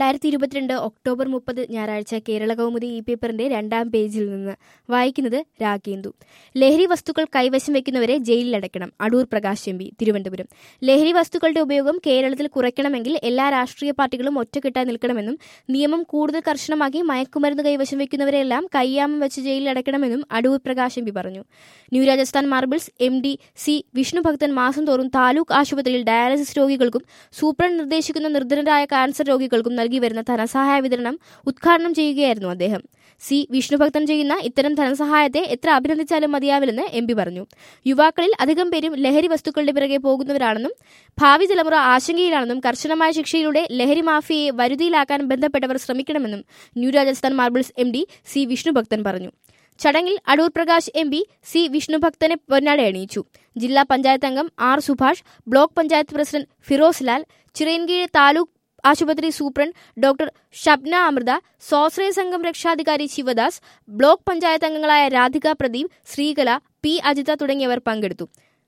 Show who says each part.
Speaker 1: രണ്ടായിരത്തി ഇരുപത്തിരണ്ട് ഒക്ടോബർ മുപ്പത് ഞായറാഴ്ച കേരള കൗമുദി ഇ പേപ്പറിന്റെ രണ്ടാം പേജിൽ നിന്ന് വായിക്കുന്നത് രാഗേന്ദു ലഹരി വസ്തുക്കൾ കൈവശം വെക്കുന്നവരെ ജയിലിലടയ്ക്കണം അടൂർ പ്രകാശ് എം പി തിരുവനന്തപുരം ലഹരി വസ്തുക്കളുടെ ഉപയോഗം കേരളത്തിൽ കുറയ്ക്കണമെങ്കിൽ എല്ലാ രാഷ്ട്രീയ പാർട്ടികളും ഒറ്റക്കെട്ടായി നിൽക്കണമെന്നും നിയമം കൂടുതൽ കർശനമാക്കി മയക്കുമരുന്ന് കൈവശം വെക്കുന്നവരെല്ലാം കയ്യാമം വെച്ച് ജയിലിലടയ്ക്കണമെന്നും അടൂർ പ്രകാശ് എം പി പറഞ്ഞു new Rajasthan marbles M D C Vishnubhakthan മാസം തോറും താലൂക്ക് ആശുപത്രിയിൽ ഡയാലിസിസ് രോഗികൾക്കും സൂപ്രണ്ട് നിർദ്ദേശിക്കുന്ന നിർധനരായ ക്യാൻസർ രോഗികൾക്കും നൽകി വരുന്ന ധനസഹായ വിതരണം ഉദ്ഘാടനം ചെയ്യുകയായിരുന്നു അദ്ദേഹം സി വിഷ്ണുഭക്തൻ ചെയ്യുന്ന ഇത്തരം ധനസഹായത്തെ എത്ര അഭിനന്ദിച്ചാലും മതിയാവില്ലെന്ന് എം പി പറഞ്ഞു യുവാക്കളിൽ അധികം പേരും ലഹരി വസ്തുക്കളുടെ പിറകെ പോകുന്നവരാണെന്നും ഭാവി തലമുറ ആശങ്കയിലാണെന്നും കർശനമായ ശിക്ഷയിലൂടെ ലഹരി മാഫിയയെ വരുതിയിലാക്കാൻ ബന്ധപ്പെട്ടവർ ശ്രമിക്കണമെന്നും new Rajasthan marbles M D C Vishnubhakthan പറഞ്ഞു ചടങ്ങിൽ Adoor Prakash M P C വിഷ്ണുഭക്തനെ പൊന്നാട അണിയിച്ചു ജില്ലാ പഞ്ചായത്ത് അംഗം R Subhash block panchayat president Firoz Lal Chirayinkeezhu taluk ആശുപത്രി സൂപ്രണ്ട് ഡോക്ടർ ഷബ്ന അമൃത സ്വാശ്രയ സംഘം രക്ഷാധികാരി ശിവദാസ് ബ്ലോക്ക് പഞ്ചായത്ത് അംഗങ്ങളായ രാധിക പ്രദീപ് ശ്രീകല പി അജിത തുടങ്ങിയവർ പങ്കെടുത്തു